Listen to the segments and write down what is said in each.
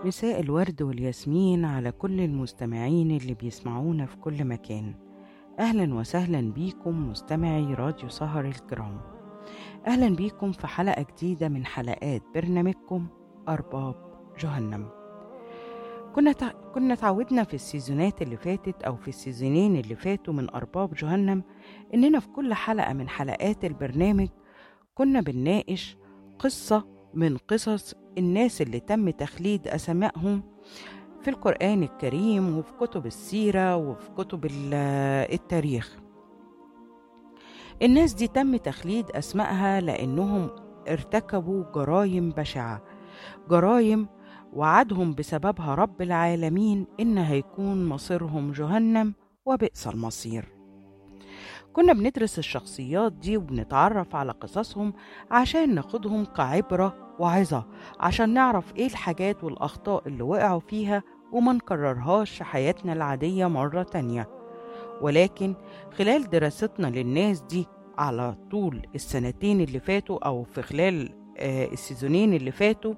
مساء الورد والياسمين على كل المستمعين اللي بيسمعونا في كل مكان أهلا وسهلا بيكم مستمعي راديو سهر الكرام أهلا بيكم في حلقة جديدة من حلقات برنامجكم أرباب جهنم كنا تع... كنا تعودنا في السيزونات اللي فاتت أو في السيزونين اللي فاتوا من أرباب جهنم إننا في كل حلقة من حلقات البرنامج كنا بنناقش قصة من قصص الناس اللي تم تخليد أسمائهم في القرآن الكريم وفي كتب السيرة وفي كتب ال- التاريخ الناس دي تم تخليد أسمائها لأنهم ارتكبوا جرائم بشعة جرائم وعدهم بسببها رب العالمين إن هيكون مصيرهم جهنم وبئس المصير كنا بندرس الشخصيات دي وبنتعرف على قصصهم عشان ناخدهم كعبرة وعظة عشان نعرف ايه الحاجات والأخطاء اللي وقعوا فيها وما نكررهاش في حياتنا العادية مرة تانية ولكن خلال دراستنا للناس دي على طول السنتين اللي فاتوا أو في خلال آه، السيزونين اللي فاتوا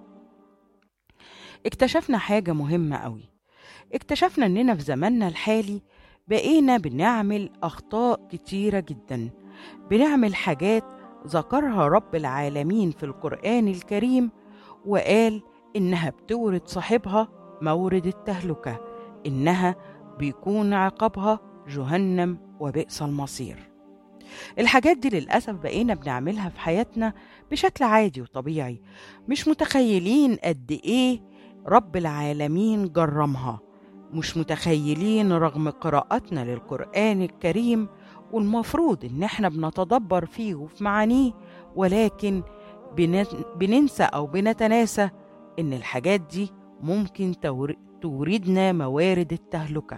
اكتشفنا حاجة مهمة قوي اكتشفنا اننا في زماننا الحالي بقينا بنعمل أخطاء كتيرة جدا بنعمل حاجات ذكرها رب العالمين في القرآن الكريم وقال إنها بتورد صاحبها مورد التهلكة إنها بيكون عقابها جهنم وبئس المصير الحاجات دي للأسف بقينا بنعملها في حياتنا بشكل عادي وطبيعي مش متخيلين قد إيه رب العالمين جرمها مش متخيلين رغم قراءتنا للقرآن الكريم والمفروض إن إحنا بنتدبر فيه وفي معانيه ولكن بن- بننسى أو بنتناسى إن الحاجات دي ممكن تور- توردنا موارد التهلكة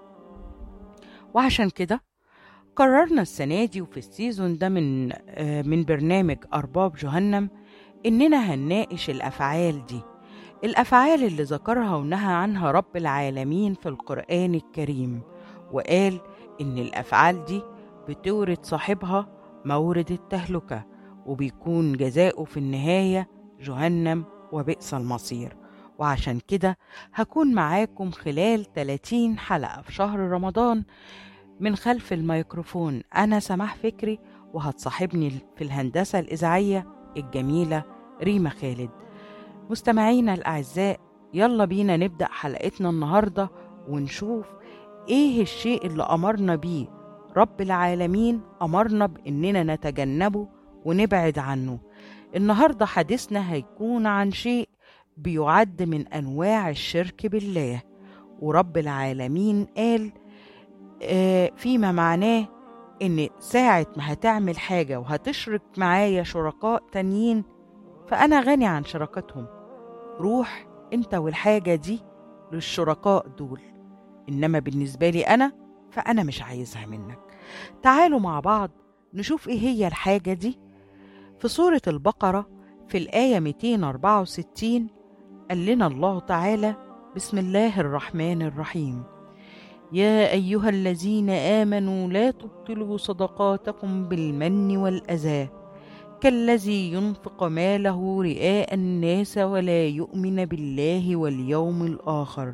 وعشان كده قررنا السنة دي وفي السيزون ده من آه، من برنامج أرباب جهنم إننا هنناقش الأفعال دي الأفعال اللي ذكرها ونهى عنها رب العالمين في القرآن الكريم وقال إن الأفعال دي بتورد صاحبها مورد التهلكة وبيكون جزاؤه في النهاية جهنم وبئس المصير وعشان كده هكون معاكم خلال 30 حلقة في شهر رمضان من خلف الميكروفون أنا سماح فكري وهتصاحبني في الهندسة الإذاعية الجميلة ريما خالد مستمعينا الأعزاء يلا بينا نبدأ حلقتنا النهاردة ونشوف إيه الشيء اللي أمرنا بيه رب العالمين أمرنا بإننا نتجنبه ونبعد عنه النهاردة حديثنا هيكون عن شيء بيعد من أنواع الشرك بالله ورب العالمين قال آه، فيما معناه إن ساعة ما هتعمل حاجة وهتشرك معايا شركاء تانيين فأنا غني عن شراكتهم روح انت والحاجة دي للشركاء دول إنما بالنسبة لي أنا فأنا مش عايزها منك تعالوا مع بعض نشوف إيه هي الحاجة دي في سورة البقرة في الآية 264 قال لنا الله تعالى بسم الله الرحمن الرحيم يا أيها الذين آمنوا لا تبطلوا صدقاتكم بالمن والأذى كالذي ينفق ماله رئاء الناس ولا يؤمن بالله واليوم الآخر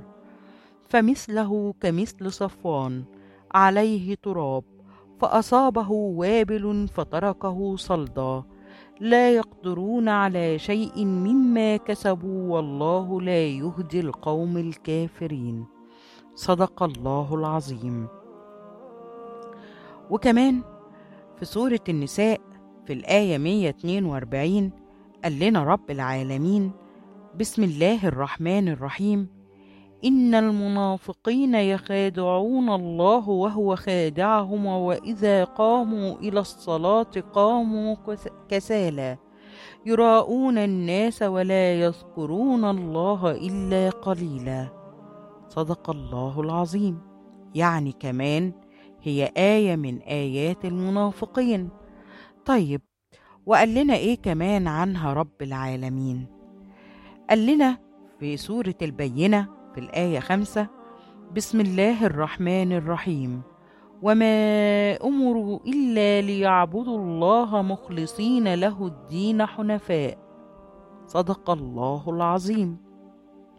فمثله كمثل صفوان عليه تراب فأصابه وابل فتركه صلدا لا يقدرون على شيء مما كسبوا والله لا يهدي القوم الكافرين صدق الله العظيم وكمان في سورة النساء في الآية 142 قال لنا رب العالمين بسم الله الرحمن الرحيم إن المنافقين يخادعون الله وهو خادعهم وإذا قاموا إلى الصلاة قاموا كس- كسالى يراءون الناس ولا يذكرون الله إلا قليلا صدق الله العظيم يعني كمان هي آية من آيات المنافقين طيب وقال لنا ايه كمان عنها رب العالمين قال لنا في سورة البينة في الآية خمسة بسم الله الرحمن الرحيم وما أمروا إلا ليعبدوا الله مخلصين له الدين حنفاء صدق الله العظيم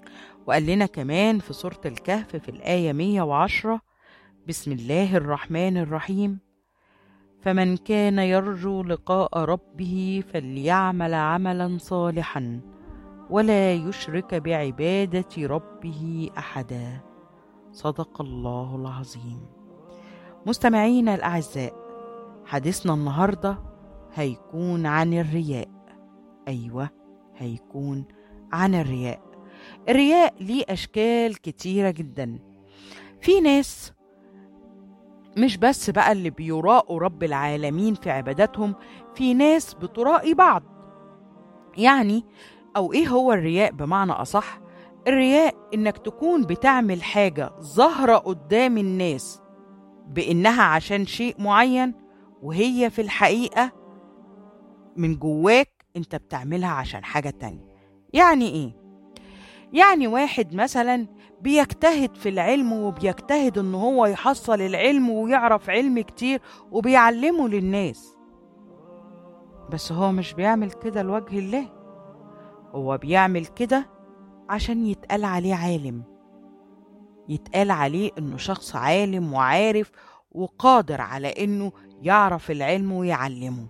وقال لنا كمان في سورة الكهف في الآية 110 بسم الله الرحمن الرحيم فمن كان يرجو لقاء ربه فليعمل عملا صالحا ولا يشرك بعبادة ربه أحدا صدق الله العظيم مستمعينا الأعزاء حديثنا النهاردة هيكون عن الرياء أيوة هيكون عن الرياء الرياء ليه أشكال كتيرة جدا في ناس مش بس بقى اللي بيراءوا رب العالمين في عباداتهم في ناس بترائي بعض يعني أو إيه هو الرياء بمعنى أصح الرياء إنك تكون بتعمل حاجة ظاهرة قدام الناس بإنها عشان شيء معين وهي في الحقيقة من جواك أنت بتعملها عشان حاجة تانية يعني إيه؟ يعني واحد مثلا بيجتهد في العلم وبيجتهد ان هو يحصل العلم ويعرف علم كتير وبيعلمه للناس بس هو مش بيعمل كده لوجه الله هو بيعمل كده عشان يتقال عليه عالم يتقال عليه انه شخص عالم وعارف وقادر على انه يعرف العلم ويعلمه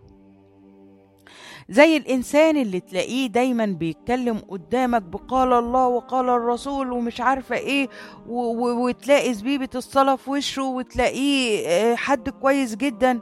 زي الإنسان اللي تلاقيه دايما بيتكلم قدامك بقال الله وقال الرسول ومش عارفة إيه وتلاقي زبيبة الصلاة في وشه وتلاقيه حد كويس جدا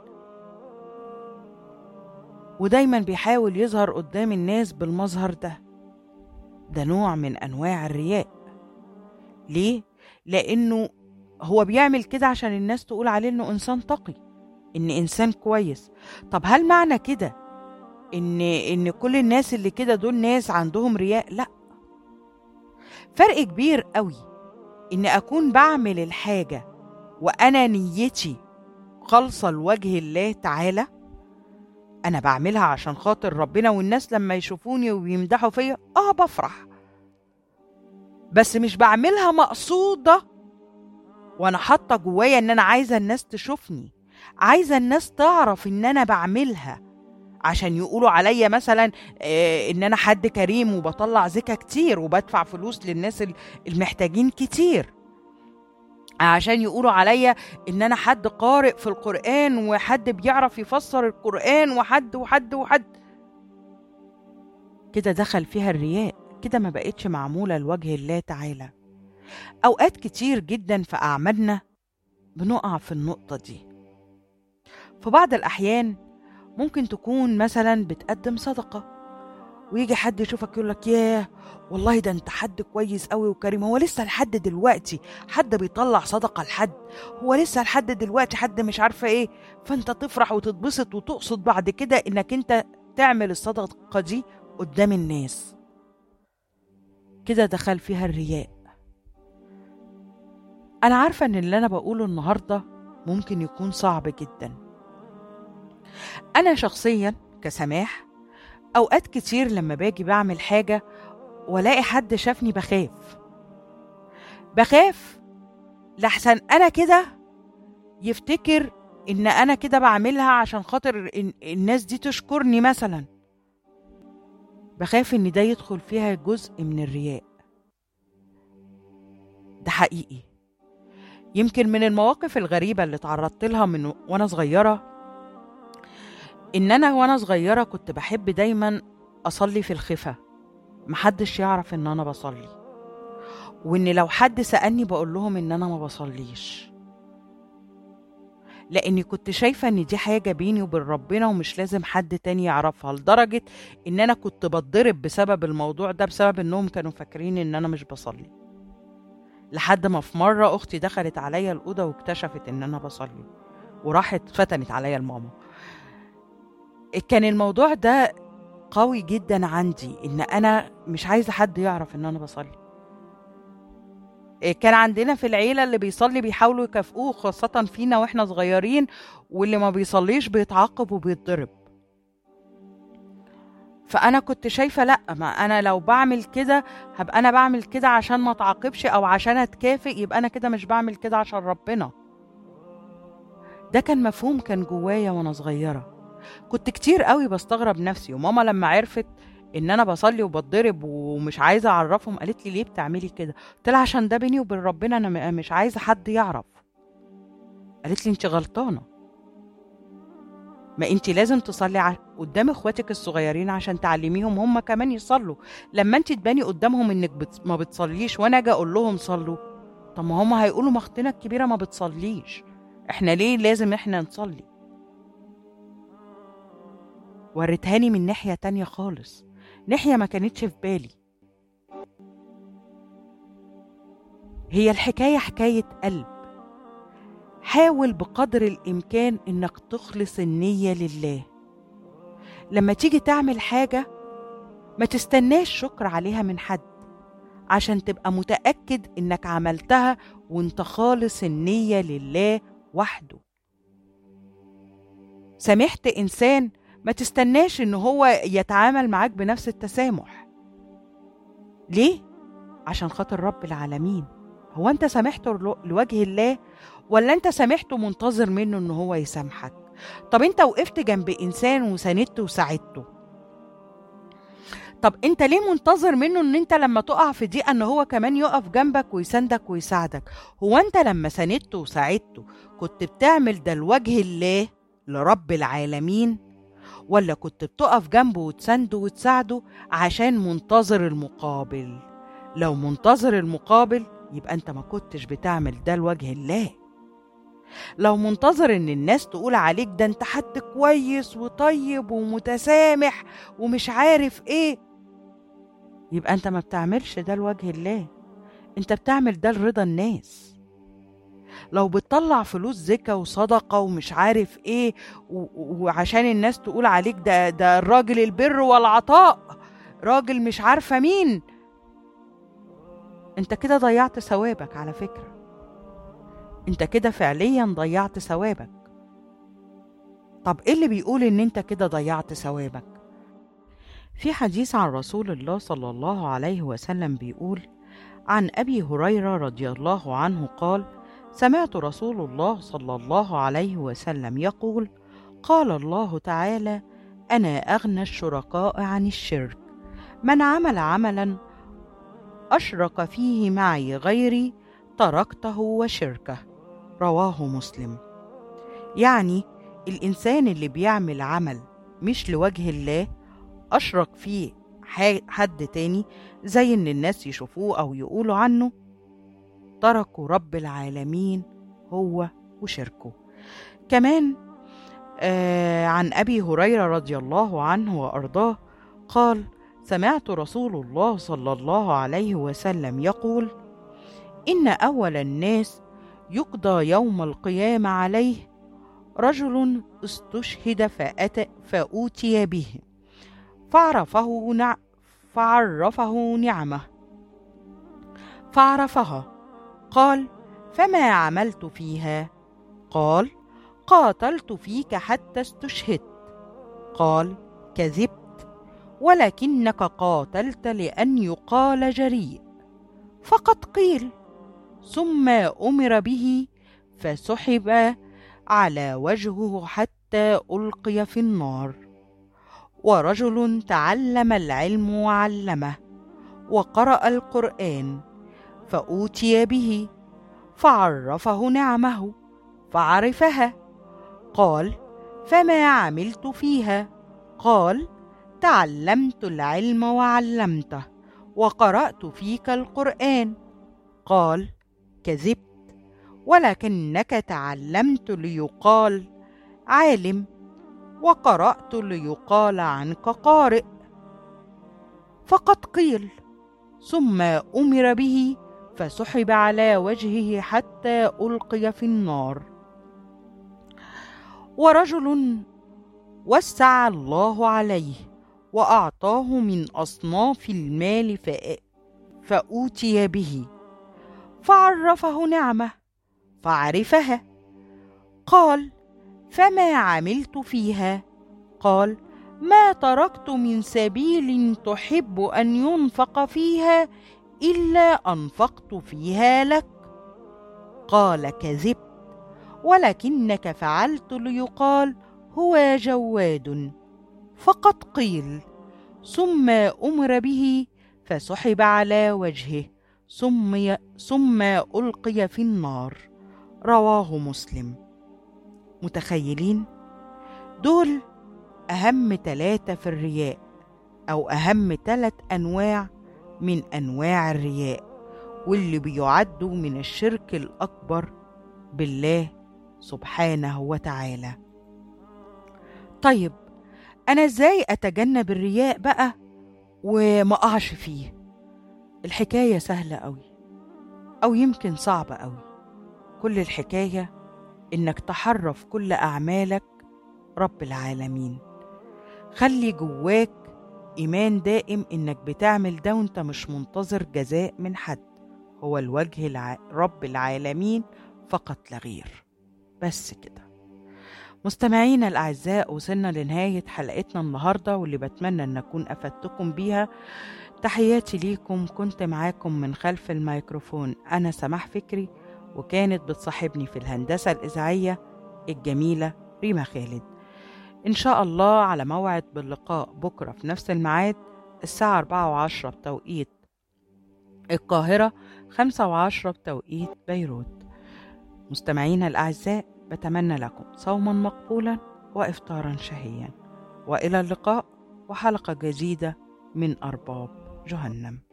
ودايما بيحاول يظهر قدام الناس بالمظهر ده ده نوع من أنواع الرياء ليه؟ لأنه هو بيعمل كده عشان الناس تقول عليه إنه إنسان تقي إن إنسان كويس طب هل معنى كده ان ان كل الناس اللي كده دول ناس عندهم رياء لا فرق كبير قوي ان اكون بعمل الحاجه وانا نيتي خالصه لوجه الله تعالى انا بعملها عشان خاطر ربنا والناس لما يشوفوني ويمدحوا فيا اه بفرح بس مش بعملها مقصوده وانا حاطه جوايا ان انا عايزه الناس تشوفني عايزه الناس تعرف ان انا بعملها عشان يقولوا عليا مثلا آه ان انا حد كريم وبطلع زكا كتير وبدفع فلوس للناس المحتاجين كتير عشان يقولوا عليا ان انا حد قارئ في القران وحد بيعرف يفسر القران وحد وحد وحد كده دخل فيها الرياء كده ما بقتش معموله لوجه الله تعالى اوقات كتير جدا في اعمالنا بنقع في النقطه دي في بعض الاحيان ممكن تكون مثلا بتقدم صدقه ويجي حد يشوفك يقول لك ياه والله ده انت حد كويس قوي وكريم هو لسه لحد دلوقتي حد بيطلع صدقه لحد هو لسه لحد دلوقتي حد مش عارفه ايه فانت تفرح وتتبسط وتقصد بعد كده انك انت تعمل الصدقه دي قدام الناس كده دخل فيها الرياء انا عارفه ان اللي انا بقوله النهارده ممكن يكون صعب جدا أنا شخصيا كسماح أوقات كتير لما باجي بعمل حاجة ولاقي حد شافني بخاف بخاف لحسن أنا كده يفتكر إن أنا كده بعملها عشان خاطر إن الناس دي تشكرني مثلا بخاف إن ده يدخل فيها جزء من الرياء ده حقيقي يمكن من المواقف الغريبة اللي تعرضت لها من وأنا صغيرة ان انا وانا صغيره كنت بحب دايما اصلي في الخفا محدش يعرف ان انا بصلي وان لو حد سالني بقول لهم ان انا ما بصليش لاني كنت شايفه ان دي حاجه بيني وبين ربنا ومش لازم حد تاني يعرفها لدرجه ان انا كنت بتضرب بسبب الموضوع ده بسبب انهم كانوا فاكرين ان انا مش بصلي لحد ما في مره اختي دخلت عليا الاوضه واكتشفت ان انا بصلي وراحت فتنت عليا الماما كان الموضوع ده قوي جدا عندي ان انا مش عايزه حد يعرف ان انا بصلي كان عندنا في العيلة اللي بيصلي بيحاولوا يكافئوه خاصة فينا واحنا صغيرين واللي ما بيصليش بيتعاقب وبيتضرب فأنا كنت شايفة لأ ما أنا لو بعمل كده هبقى أنا بعمل كده عشان ما اتعاقبش أو عشان أتكافئ يبقى أنا كده مش بعمل كده عشان ربنا ده كان مفهوم كان جوايا وأنا صغيرة كنت كتير قوي بستغرب نفسي وماما لما عرفت ان انا بصلي وبتضرب ومش عايزه اعرفهم قالت لي ليه بتعملي كده قلت لها عشان ده بيني وبين ربنا انا م- مش عايزه حد يعرف قالت لي انت غلطانه ما انت لازم تصلي ع- قدام اخواتك الصغيرين عشان تعلميهم هم كمان يصلوا لما انت تباني قدامهم انك بت... ما بتصليش وانا اجي اقول لهم صلوا طب ما هم هيقولوا ما اختنا الكبيره ما بتصليش احنا ليه لازم احنا نصلي وريتهاني من ناحيه تانية خالص ناحيه ما كانتش في بالي هي الحكايه حكايه قلب حاول بقدر الامكان انك تخلص النيه لله لما تيجي تعمل حاجه ما تستناش شكر عليها من حد عشان تبقى متاكد انك عملتها وانت خالص النيه لله وحده سامحت انسان ما تستناش ان هو يتعامل معاك بنفس التسامح ليه عشان خاطر رب العالمين هو انت سامحته لو- لوجه الله ولا انت سامحته منتظر منه ان هو يسامحك طب انت وقفت جنب انسان وساندته وساعدته طب انت ليه منتظر منه ان انت لما تقع في ضيقه ان هو كمان يقف جنبك ويساندك ويساعدك هو انت لما ساندته وساعدته كنت بتعمل ده لوجه الله لرب العالمين ولا كنت بتقف جنبه وتسانده وتساعده عشان منتظر المقابل لو منتظر المقابل يبقى انت ما كنتش بتعمل ده لوجه الله لو منتظر ان الناس تقول عليك ده انت حد كويس وطيب ومتسامح ومش عارف ايه يبقى انت ما بتعملش ده لوجه الله انت بتعمل ده لرضا الناس لو بتطلع فلوس زكا وصدقة ومش عارف ايه و- و- وعشان الناس تقول عليك ده ده الراجل البر والعطاء راجل مش عارفة مين انت كده ضيعت ثوابك على فكرة انت كده فعليا ضيعت ثوابك طب ايه اللي بيقول ان انت كده ضيعت ثوابك في حديث عن رسول الله صلى الله عليه وسلم بيقول عن ابي هريره رضي الله عنه قال سمعت رسول الله صلى الله عليه وسلم يقول قال الله تعالى انا اغنى الشركاء عن الشرك من عمل عملا اشرك فيه معي غيري تركته وشركه رواه مسلم يعني الانسان اللي بيعمل عمل مش لوجه الله اشرك فيه ح- حد تاني زي ان الناس يشوفوه او يقولوا عنه تركوا رب العالمين هو وشركه كمان آه عن ابي هريره رضي الله عنه وارضاه قال سمعت رسول الله صلى الله عليه وسلم يقول ان اول الناس يقضى يوم القيامه عليه رجل استشهد فأتى فأوتي به فعرفه نع فعرفه نعمه فعرفها قال فما عملت فيها قال قاتلت فيك حتى استشهدت قال كذبت ولكنك قاتلت لان يقال جريء فقد قيل ثم امر به فسحب على وجهه حتى القي في النار ورجل تعلم العلم وعلمه وقرا القران فاوتي به فعرفه نعمه فعرفها قال فما عملت فيها قال تعلمت العلم وعلمته وقرات فيك القران قال كذبت ولكنك تعلمت ليقال عالم وقرات ليقال عنك قارئ فقد قيل ثم امر به فسحب على وجهه حتى القي في النار ورجل وسع الله عليه واعطاه من اصناف المال فأ- فاوتي به فعرفه نعمه فعرفها قال فما عملت فيها قال ما تركت من سبيل تحب ان ينفق فيها الا انفقت فيها لك قال كذبت ولكنك فعلت ليقال هو جواد فقد قيل ثم أمر به فسحب على وجهه ثم ثم ألقي في النار رواه مسلم متخيلين دول أهم ثلاثة في الرياء أو أهم ثلاث أنواع من أنواع الرياء واللي بيعدوا من الشرك الأكبر بالله سبحانه وتعالى طيب أنا إزاي أتجنب الرياء بقى وما أقعش فيه الحكاية سهلة أوي أو يمكن صعبة أوي كل الحكاية إنك تحرف كل أعمالك رب العالمين خلي جواك إيمان دائم إنك بتعمل ده وإنت مش منتظر جزاء من حد هو الوجه الع... رب العالمين فقط لا غير بس كده مستمعينا الأعزاء وصلنا لنهاية حلقتنا النهاردة واللي بتمنى أن أكون أفدتكم بيها تحياتي ليكم كنت معاكم من خلف الميكروفون أنا سماح فكري وكانت بتصاحبني في الهندسة الإذاعية الجميلة ريما خالد إن شاء الله على موعد باللقاء بكرة في نفس الميعاد الساعة أربعة وعشرة بتوقيت القاهرة خمسة وعشرة بتوقيت بيروت مستمعينا الأعزاء بتمنى لكم صوما مقبولا وإفطارا شهيا وإلى اللقاء وحلقة جديدة من أرباب جهنم